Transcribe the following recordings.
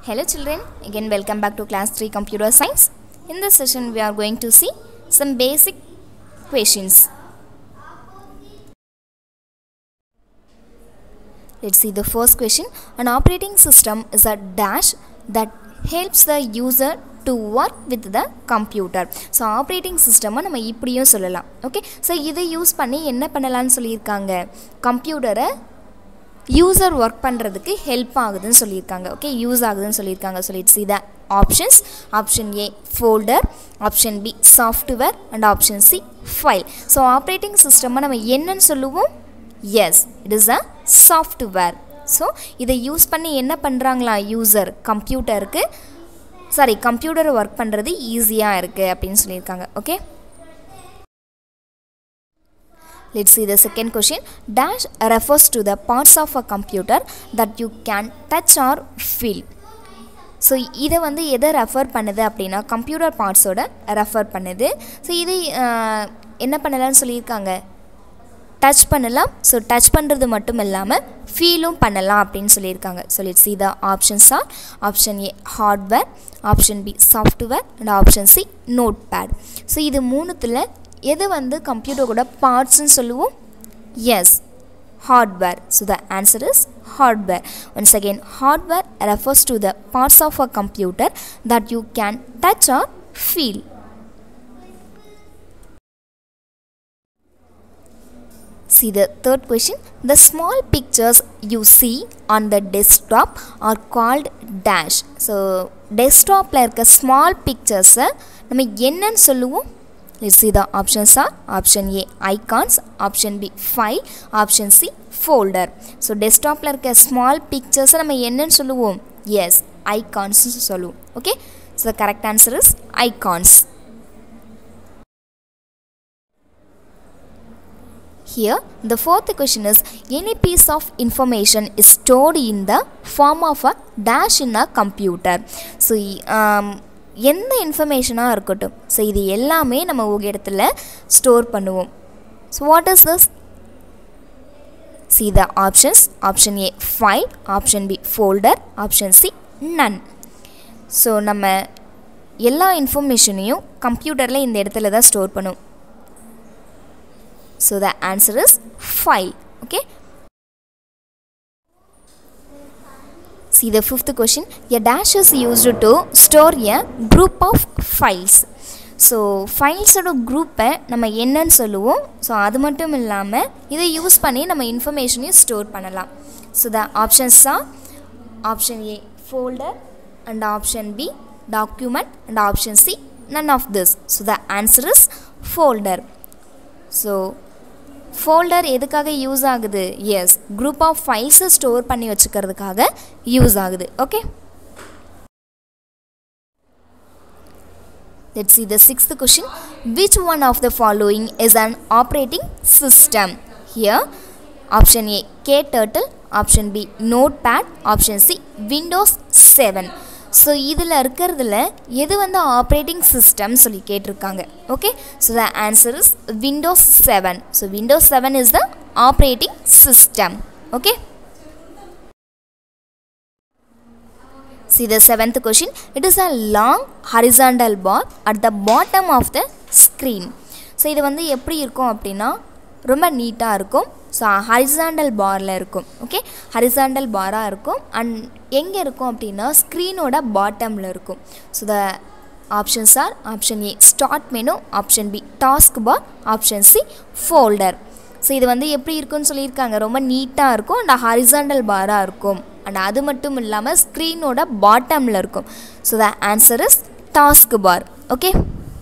Hello children, again welcome back to class 3 computer science. In this session we are going to see some basic questions. Let's see the first question. An operating system is a dash that helps the user to work with the computer. So operating சிஸ்டமை நம்ம இப்படியும் சொல்லலாம் okay so இதை use பண்ணி என்ன பண்ணலான்னு சொல்லியிருக்காங்க கம்ப்யூட்டரை யூசர் ஒர்க் பண்ணுறதுக்கு ஹெல்ப் ஆகுதுன்னு சொல்லியிருக்காங்க ஓகே யூஸ் ஆகுதுன்னு சொல்லியிருக்காங்க சொல்லிட்டு see the options option A folder option B software and option C file so operating சிஸ்டமை நம்ம என்னன்னு சொல்லுவோம் yes it is a software so இதை யூஸ் பண்ணி என்ன பண்ணுறாங்களா யூசர் கம்ப்யூட்டருக்கு சாரி கம்ப்யூட்டர் ஒர்க் பண்ணுறது ஈஸியாக இருக்குது அப்படின்னு சொல்லியிருக்காங்க okay Let's see the second question. Dash refers to the parts of a computer that you can touch or feel. So இதை வந்து எதை ரெஃபர் பண்ணுது அப்படின்னா கம்ப்யூட்டர் பார்ட்ஸோட ரெஃபர் பண்ணுது ஸோ இதை ஆஹ், என்ன பண்ணலாம்னு சொல்லியிருக்காங்க டச் பண்ணலாம் ஸோ டச் பண்ணுறது மட்டும் இல்லாமல் ஃபீலும் பண்ணலாம் அப்படின்னு சொல்லியிருக்காங்க so let's see the options are option A hardware option B software and option C notepad so இது மூணுத்தில் எது வந்து கம்ப்யூட்டரோட பார்ட்ஸ்னு சொல்லுவோம் yes hardware so the answer is hardware once again hardware refers to the parts of a computer that you can touch or feel See the third question. The small pictures you see on the desktop are called dash. So desktopல இருக்க small pictures-அ நம்ம என்னன்னு சொல்லுவோம் Let's see the options are option A icons, option B file, option C folder. So desktopல இருக்க small pictures-அ நம்ம என்னன்னு சொல்லுவோம் Yes, icons சொல்லுவோம் Okay, so the correct answer is icons. Here, the fourth question is any piece of information is stored in the form of a dash in a computer. So எந்த இன்ஃபர்மேஷனாக இருக்கட்டும் so இது எல்லாமே நம்ம ஒரு இடத்துல store பண்ணுவோம் so what is this see the options option A file option B folder option C none so நம்ம எல்லா இன்ஃபர்மேஷனையும் கம்ப்யூட்டரில் இந்த இடத்துல தான் ஸ்டோர் பண்ணுவோம் So the answer is file. Okay. See the fifth question. A dash is used to store a group of files. So ஃபைல்ஸோட குரூப்பை நம்ம என்னன்னு சொல்லுவோம் ஸோ அது மட்டும் இல்லாமல் இதை யூஸ் பண்ணி நம்ம இன்ஃபர்மேஷனையும் ஸ்டோர் பண்ணலாம் so the options are option A folder and option B document and option C none of this so the answer is folder so folder எதுக்காக யூஸ் ஆகுது எஸ் குரூப் ஆஃப் ஃபைல்ஸை ஸ்டோர் பண்ணி வச்சுக்கிறதுக்காக use ஆகுது okay Let's see the sixth question. Which one of the following is an operating system? Here, option A KTurtle, option B Notepad, option C Windows 7. So இதில் இருக்கிறதுல எது வந்து operating system சொல்லி கேட்டிருக்காங்க okay so the answer is Windows seven so Windows seven is the operating system okay See the seventh question. It is a long horizontal bar at the bottom of the screen. So இது வந்து எப்படி இருக்கும் அப்படின்னா ரொம்ப நீட்டாக இருக்கும் so horizontal பாரில் இருக்கும் ஓகே ஹரிசாண்டல் பாராக இருக்கும் அண்ட் எங்கே இருக்கும் அப்படின்னா ஸ்க்ரீனோட பாட்டமில் இருக்கும் so the options are option A start menu option B taskbar option C folder so இது வந்து எப்படி இருக்குன்னு சொல்லியிருக்காங்க ரொம்ப நீட்டாக இருக்கும் அண்ட் ஹரிசாண்டல் பாராக இருக்கும் அண்ட் அது மட்டும் இல்லாமல் ஸ்க்ரீனோட பாட்டமில் இருக்கும் so the answer is taskbar okay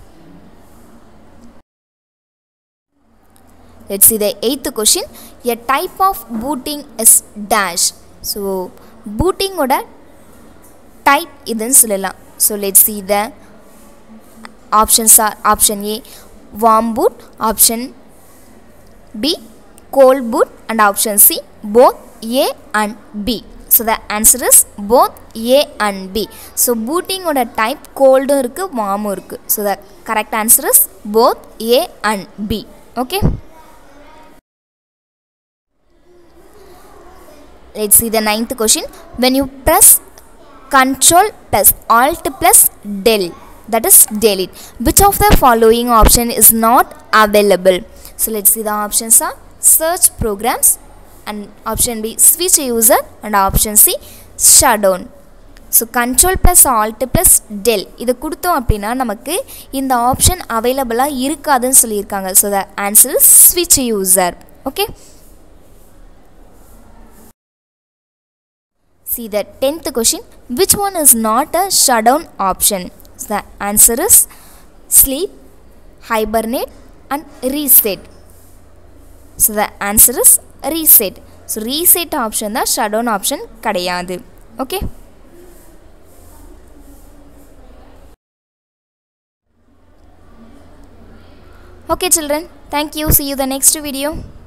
let's see the eighth question a type of booting is dash so booting ஓட type இதுன்னு சொல்லலாம் so let's see the options are option A warm boot option B cold boot and option C both A and B so the answer is both A and B so booting ஓட type cold இருக்கு warm இருக்கு so the correct answer is both A and B okay let's see the ninth question when you press control plus alt plus del that is delete which of the following option is not available so let's see the options are search programs and option b switch user and option c shutdown so control plus alt plus del இதை கொடுத்தோம் அப்படின்னா நமக்கு இந்த option அவைலபிளாக இருக்காதுன்னு சொல்லியிருக்காங்க so the answer is ஸ்விட்ச் user okay See the 10th question which one is not a shutdown option so the answer is sleep hibernate and reset so the answer is reset so reset option தான் shutdown option கிடையாது okay okay children thank you see you the next video